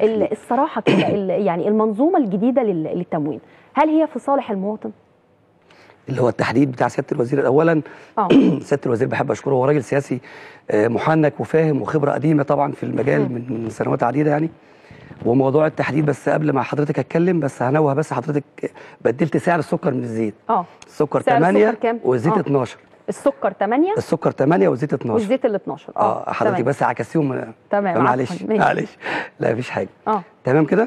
ال- الصراحه كده ال- يعني المنظومه الجديده لل- للتموين هل هي في صالح المواطن؟ اللي هو التحديد بتاع سياده الوزير اولا اه سياده الوزير بحب اشكره هو راجل سياسي آه، محنك وفاهم وخبره قديمه طبعا في المجال من سنوات عديده يعني وموضوع التحديد بس قبل ما حضرتك اتكلم بس هنوه بس حضرتك بدلت سعر السكر من الزيت اه السكر سعر 8 السكر كام؟ والزيت آه. 12 السكر 8 السكر 8 والزيت 12 والزيت ال 12 اه حضرتك تمام. بس عكستيهم تمام معلش عفواً، ماشي. معلش لا مفيش حاجه اه تمام كده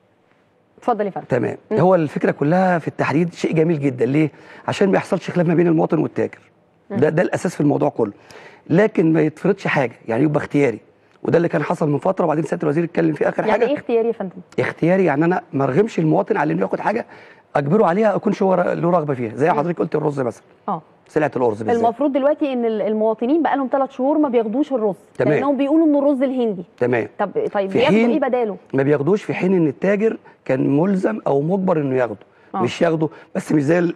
اتفضل يا فندم تمام هو الفكره كلها في التحديد شيء جميل جدا ليه عشان ما يحصلش خلاف ما بين المواطن والتاجر ده ده الاساس في الموضوع كله لكن ما يتفرضش حاجه يعني يبقى اختياري وده اللي كان حصل من فتره وبعدين سياده الوزير اتكلم فيه اخر يعني حاجه ايه اختياري يا فندم؟ اختياري يعني انا ما ارغمش المواطن على انه ياخد حاجه اجبره عليها اكونش هو له رغبه فيها زي حضرتك قلت الرز مثلا اه سلعه الارز بالذات المفروض دلوقتي ان ال- المواطنين بقى لهم ثلاث شهور ما بياخدوش الرز تمام. لانهم بيقولوا انه الرز الهندي تمام طب طيب في بياخدوا حين- ايه بداله؟ ما بياخدوش في حين ان التاجر كان ملزم او مجبر انه ياخده آه. مش ياخده بس مش زي ال-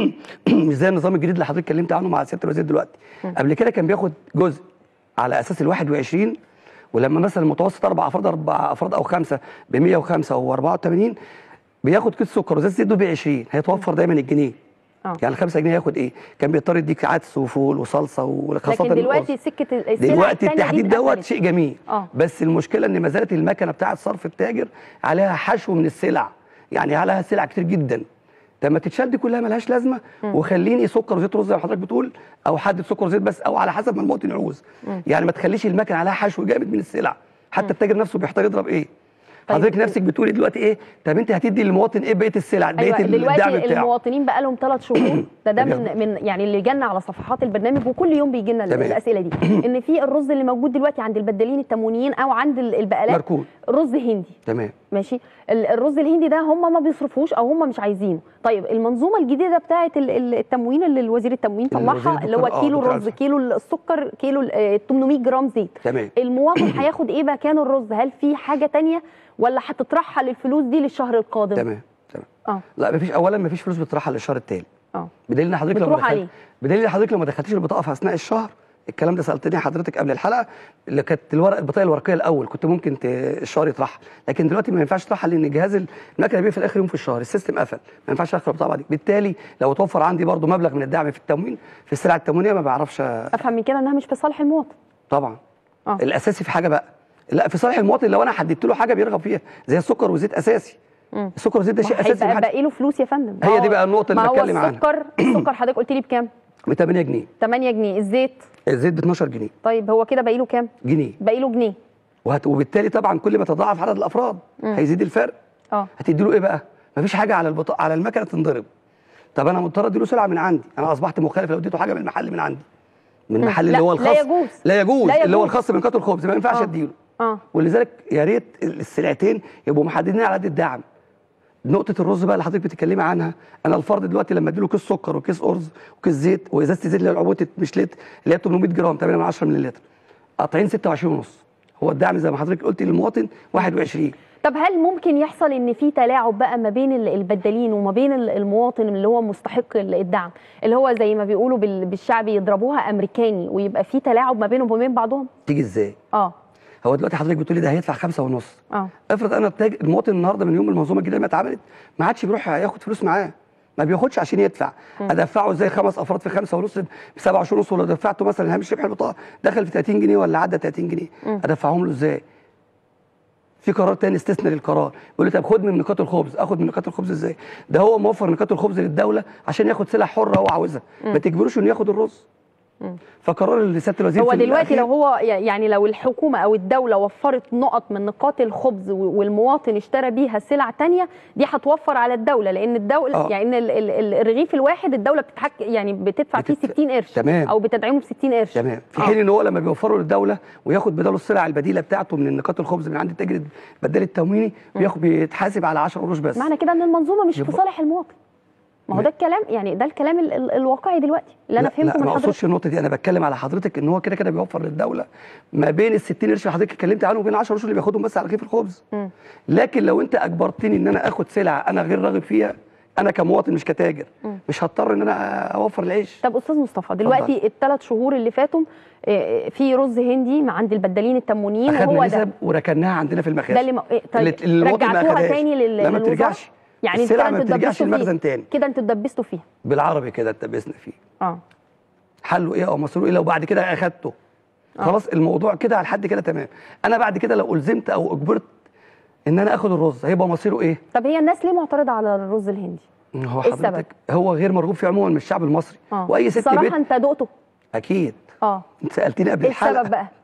مش زي النظام الجديد اللي حضرتك اتكلمت عنه مع سياده الوزير دلوقتي قبل كده كان بياخد جزء على اساس ال 21 ولما مثلا المتوسط اربع افراد اربع افراد او خمسه ب 105 او 84 بياخد كيس سكر وزيت زيت ب 20 هيتوفر دايما الجنيه اه يعني 5 جنيه ياخد ايه؟ كان بيضطر يديك عدس وفول وصلصه وخاصه لكن دلوقتي الأرز. سكه ال- السلع دلوقتي التانية دي التحديد دوت اتقفلت. شيء جميل آه. بس المشكله ان ما زالت المكنه بتاعه صرف التاجر عليها حشو من السلع يعني عليها سلع كتير جدا طب ما تتشال دي كلها ملهاش لازمه وخليني سكر وزيت رز زي ما حضرتك بتقول او حد سكر وزيت بس او على حسب ما المواطن يعوز يعني ما تخليش المكنه عليها حشو جامد من السلع حتى التاجر نفسه بيحتاج يضرب ايه طيب. حضرتك نفسك بتقولي دلوقتي ايه طب انت هتدي للمواطن ايه بقيه السلع بقيه ايوه الدعم دلوقتي بتاعه المواطنين بقى لهم ثلاث شهور ده ده من بياخدوا. من يعني اللي جالنا على صفحات البرنامج وكل يوم بيجي لنا تمام. الاسئله دي ان في الرز اللي موجود دلوقتي عند البدالين التموينيين او عند ال- البقالات مركون رز هندي تمام ماشي ال- الرز الهندي ده هم ما بيصرفوش او هم مش عايزينه طيب المنظومه الجديده بتاعه ال- ال- التموين اللي الوزير التموين اللي الوزير طلعها اللي هو الدكتور- آه، كيلو دكتور الرز ألفا. كيلو السكر كيلو ال- آه، 800 جرام زيت تمام المواطن هياخد ايه مكان الرز هل في حاجه تانية ولا هتترحل الفلوس دي للشهر القادم تمام تمام اه لا مفيش اولا مفيش فلوس بترحل للشهر التالي اه بدليل ان حضرتك لما بتروح دخلت عليه. بدليل ان حضرتك لما دخلتيش البطاقه في اثناء الشهر الكلام ده سالتني حضرتك قبل الحلقه اللي كانت الورق البطاقه الورقيه الاول كنت ممكن ت... الشهر يترحل لكن دلوقتي ما ينفعش ترحل لان جهاز المكنه بيقفل اخر يوم في الشهر السيستم قفل ما ينفعش ادخل البطاقه دي بالتالي لو توفر عندي برضو مبلغ من الدعم في التموين في السلع التموينيه ما بعرفش افهم من كده انها مش في صالح المواطن طبعا اه الاساسي في حاجه بقى لا في صالح المواطن لو انا حددت له حاجه بيرغب فيها زي السكر والزيت اساسي مم. السكر والزيت ده شيء اساسي هيبقى محدش- باقي له فلوس يا فندم هي ما دي هو- بقى النقطة اللي ما هو بتكلم عنها. السكر السكر حضرتك قلت لي بكام ب 8 جنيه 8 جنيه الزيت الزيت ب 12 جنيه طيب هو كده باقي له كام جنيه باقي له جنيه وهت... وبالتالي طبعا كل ما تضاعف عدد الافراد هيزيد الفرق اه هتدي له ايه بقى مفيش حاجه على البط... على المكنه تنضرب طب انا مضطر ادي له سلعه من عندي انا اصبحت مخالف لو اديته حاجه من المحل من عندي من المحل لا- اللي هو لا الخاص يجوز. لا يجوز, لا اللي هو يجوز. الخاص بنقاط الخبز ما ينفعش آه. اديله اه ولذلك يا ريت السلعتين يبقوا محددين على قد الدعم نقطة الرز بقى اللي حضرتك بتتكلمي عنها، أنا الفرد دلوقتي لما اديله كيس سكر وكيس أرز وكيس زيت وإزازة زيت اللي هي العبوة مش لتر اللي هي 800 جرام 8 من 10 مللي لتر قاطعين 26 ونص هو الدعم زي ما حضرتك قلتي للمواطن 21 طب هل ممكن يحصل ان في تلاعب بقى ما بين ال- البدالين وما بين ال- المواطن اللي هو مستحق ال- الدعم اللي هو زي ما بيقولوا بال- بالشعبي يضربوها امريكاني ويبقى في تلاعب ما بينهم وبين بعضهم تيجي إزاي؟ اه هو دلوقتي حضرتك بتقولي ده هيدفع خمسة ونص اه افرض انا التاج المواطن النهارده من يوم المنظومه الجديده ما اتعملت ما عادش بيروح ياخد فلوس معاه ما بياخدش عشان يدفع ادفعه زي خمس افراد في خمسة ونص ب 7 ونص ولا دفعته مثلا هامش ربح البطاقه دخل في 30 جنيه ولا عدى 30 جنيه ادفعهم له ازاي؟ في قرار تاني استثنى للقرار يقول لي طب خد من نقاط الخبز اخد من نقاط الخبز ازاي؟ ده هو موفر نقاط الخبز للدوله عشان ياخد سلع حره هو عاوزها ما تجبروش انه ياخد الرز فقرار اللي سياده الوزير هو في دلوقتي الأخير- لو هو يعني لو الحكومه او الدوله وفرت نقط من نقاط الخبز و- والمواطن اشترى بيها سلع تانية دي هتوفر على الدوله لان الدوله آه. يعني ال- ال- ال- الرغيف الواحد الدوله بتتحك يعني بتدفع فيه بتدفع- 60 قرش تمام. او بتدعمه ب 60 قرش تمام في آه. حين ان هو لما بيوفروا للدوله وياخد بداله السلع البديله بتاعته من نقاط الخبز من عند التاجر البدال التمويني بياخد بيتحاسب على 10 قروش بس معنى كده ان المنظومه مش في يبقى- صالح المواطن ما هو ده الكلام يعني ده الكلام ال- ال- الواقعي دلوقتي اللي انا لا- فهمته لا من ما حضرتك اقصدش النقطه دي انا بتكلم على حضرتك ان هو كده كده بيوفر للدوله ما بين ال 60 قرش اللي حضرتك اتكلمت عنهم وبين 10 قروش اللي بياخدهم بس على رغيف الخبز مم. لكن لو انت اجبرتني ان انا اخد سلعه انا غير راغب فيها انا كمواطن مش كتاجر مم. مش هضطر ان انا اوفر العيش طب استاذ مصطفى دلوقتي الثلاث شهور اللي فاتوا آه، في رز هندي مع عند البدالين التموينين اخدنا وهو ده نسب وركناها عندنا في المخازن ده اللي م... إيه، طيب اللي- اللي المواطن ما رجعتوها أخدهاش. تاني لل... لا ما للوزارة؟ بترجعش يعني السلعة كده ما انتوا بترجعش اتدبستوا المخزن فيه. تاني كده انتوا اتدبستوا فيها بالعربي كده اتبسنا فيه اه حله ايه او مصيره ايه لو بعد كده اخدته خلاص الموضوع كده على حد كده تمام انا بعد كده لو الزمت او اجبرت ان انا اخد الرز هيبقى مصيره ايه طب هي الناس ليه معترضه على الرز الهندي هو إيه السبب؟ حضرتك هو غير مرغوب فيه عموما من الشعب المصري اه واي ست صراحه بيت انت دقته اكيد اه انت سالتني قبل ايه الحلقه السبب بقى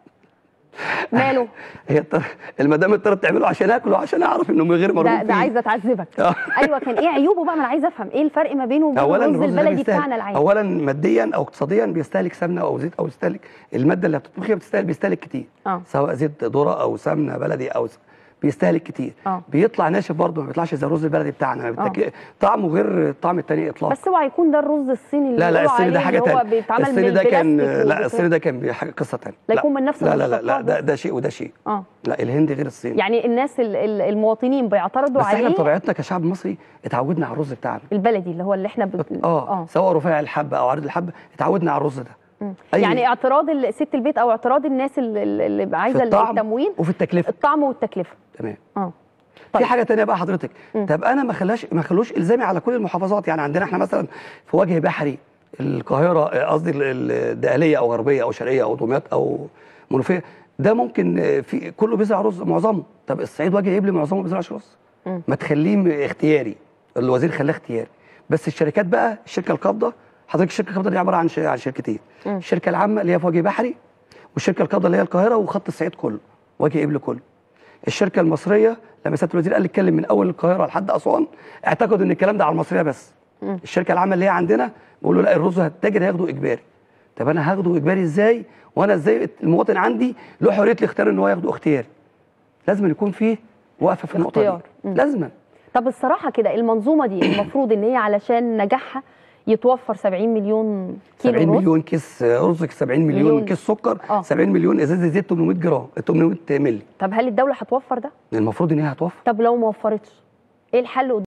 ماله هي الطر... المدام اضطرت تعمله عشان اكله عشان اعرف انه من غير مرغوب ده فيه ده عايزه تعذبك آه. ايوه كان ايه عيوبه بقى ما انا عايزه افهم ايه الفرق ما بينه وبين اولا الرز الرز ده البلدي بيستهلك بتاعنا العادي اولا ماديا او اقتصاديا بيستهلك سمنه او زيت او بيستهلك الماده اللي بتطبخيها بتستهلك بيستهلك كتير اه سواء زيت ذره او سمنه بلدي او س... بيستهلك كتير اه. بيطلع ناشف برضه ما بيطلعش زي الرز البلدي بتاعنا بتك... طعمه غير الطعم التاني اطلاقا بس اوعى يكون ده الرز الصيني اللي لا لا بيقولوا الصيني ده عليه حاجه اللي هو تانية بيتعمل من الصيني ده كان البلاستيك لا وبتاع. الصيني ده كان بي- حاجه قصه تانية لا يكون من نفس لا لا لا, لا المشتقات ده, ده شيء وده شيء اه لا الهندي غير الصيني يعني الناس ال- ال- المواطنين بيعترضوا بس احنا عليه بطبيعتنا كشعب مصري اتعودنا على الرز بتاعنا البلدي اللي هو اللي احنا بت... اه سواء رفيع الحبه او عريض الحبه اتعودنا على الرز ده مم. أي- يعني اعتراض ال- ست البيت او اعتراض الناس اللي, اللي عايزه في الطعم التموين وفي التكلفه الطعم والتكلفه تمام اه في حاجه تانية بقى حضرتك مم. طب انا ما خلاش ما خلوش الزامي على كل المحافظات يعني عندنا احنا مثلا في وجه بحري القاهره آه، قصدي ال- ال- الدقهليه او غربيه او شرقيه او دمياط او منوفيه ده ممكن آه، في كله بيزرع رز معظمه طب الصعيد وجه قبلي معظمه ما بيزرعش رز مم. ما تخليه م- اختياري الوزير خلاه اختياري بس الشركات بقى الشركه القابضه حضرتك الشركه القابضه دي عباره عن ش- عن شركتين مم. الشركه العامه اللي هي في وجه بحري والشركه القابضه اللي هي القاهره وخط الصعيد كله وجه قبلي كله الشركه المصريه لما سياده الوزير قال اتكلم من اول القاهره لحد اسوان اعتقدوا ان الكلام ده على المصريه بس مم. الشركه العامه اللي هي عندنا بيقولوا لا الرز هتتاجر هياخده اجباري طب انا هاخده اجباري ازاي وانا ازاي المواطن عندي له حريه الاختيار ان هو ياخده اختياري لازم يكون فيه وقفه في النقطه اختيار. دي مم. لازما طب الصراحه كده المنظومه دي المفروض ان هي علشان نجاحها يتوفر 70 مليون كيلو 70 رز مليون كيس رز 70 مليون, مليون. مليون كيس سكر آه. 70 مليون ازازه زيت 800 جرام 800 مللي طب هل الدوله هتوفر ده المفروض ان هي هتوفر طب لو ما وفرتش ايه الحل